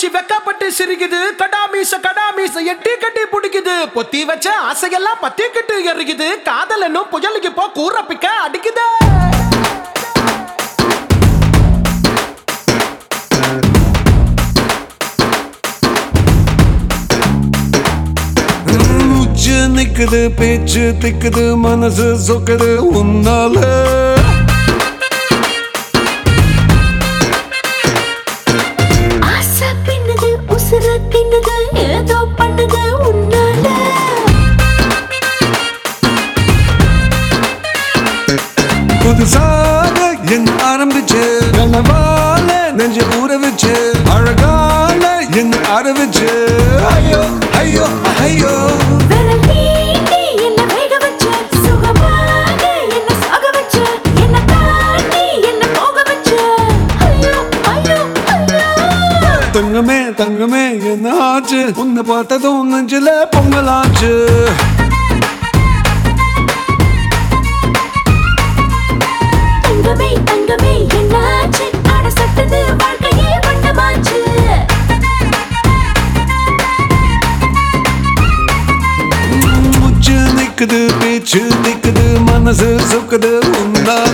பூச்சி வெக்கப்பட்டு சிரிக்குது கடாமீச கடாமீச எட்டி கட்டி பிடிக்குது பொத்தி வச்ச ஆசையெல்லாம் பத்தி கட்டு எறிக்குது காதல் என்னும் புயலுக்கு போ கூற பிக்க அடிக்குது மூச்சு நிக்குது பேச்சு திக்குது மனசு சொக்குது உன்னால ஆசை பின்னுது உசுர தின்னுது ஏதோ பண்ணுது உன்னால புதுசாக என் ஆரம்பிச்சு கனவால நெஞ்சு ஊற வச்சு அழகால என் ஆரம்பிச்சு ஐயோ ஐயோ ஐயோ விரல் நீட்டி என்ன வேக வச்ச சுகமாக என்ன சாக வச்ச என்ன தாண்டி என்ன போக வச்ச ஐயோ ஐயோ ஐயோ தங்கமே தங்கமே என்ன ஆச்சு உன்னை பார்த்ததும் நெஞ்சில பொங்கலாச்சு தங்கமே தங்கமே என்னாச்சு ஆட சட்டது வாழ்க்கையே வண்ணமாச்சு மூச்சு நிக்குது பேச்சு நிக்குது மனசு சொக்குது உன்னால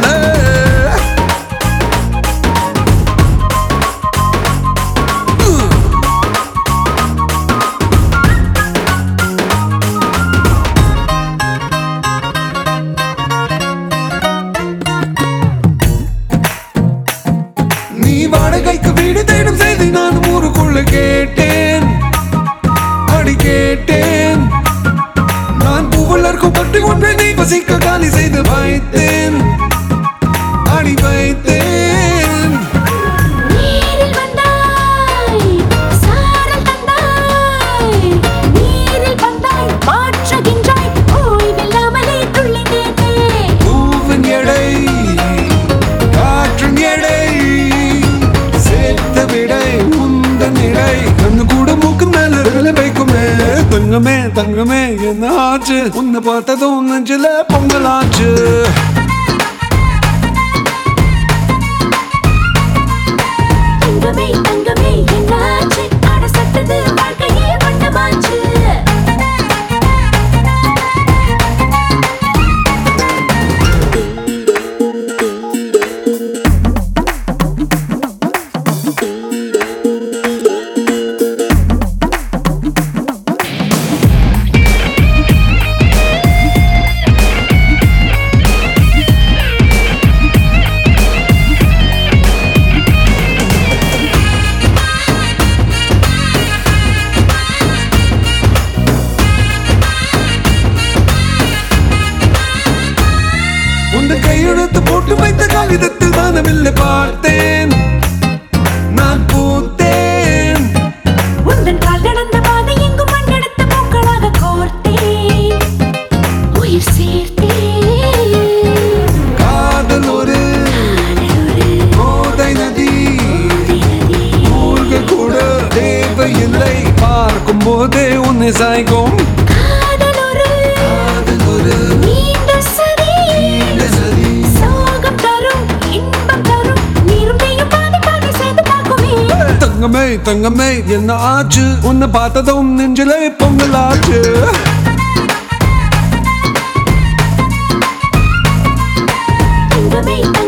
நீ வாடகைக்கு வீடு தேடும் செய்தி நான் ஊருக்குள்ள கேட்டேன் அடி கேட்டேன் நான் பூவலர்க்கும் பட்டு ஒன்றை நீ வசிக்க காலி செய்து வைத்தேன் அடி வைத்தேன் நீரில் வந்தாய் சாரல் தந்தாய் நீரில் வந்தாய் மாற்றுகின்றாய் ஓய்வில்லாமலே துள்ளினேனே பூவின் எடை காற்றின் எடை சேர்த்த விடை உந்தன் இடை கண்ணு கூட மூக்கு மேல விலை வைக்குமே தங்கமே தங்கமே என்ன ஆச்சு உன்னை பார்த்ததும் நெஞ்சில பொங்கலாச்சு தங்கமே தங்கமே என்னாச்சு ஆட சட்டது வாழ்க்கையே வண்ணமாச்சு உன் கையெழுத்து போட்டு வைத்த காகிதத்தில் தானமில்லை பார்த்தேன் நான் பூத்தேன் உந்தன் கால் நடந்த பாதை எங்கும் மண்ணெடுத்த பூக்களாக கோர்த்தேன் உயிர் சேர்த்தேன் காதல் ஒரு கோதை நதி மூழ்க கூட தேவையில்லை பார்க்கும் போதே உன்னை சாய்க்கும் காதல் ஒரு காதல் ஒரு நீண்ட சதி சதி சோகம் தரும் இன்பம் தரும் நீரும் நீயும் பாதி பாதி சேர்ந்து பார்க்குமே தங்கமே தங்கமே என்ன ஆச்சு உன்னை பார்த்ததும் நெஞ்சிலே பொங்கலாச்சு தங்கமே தங்கமே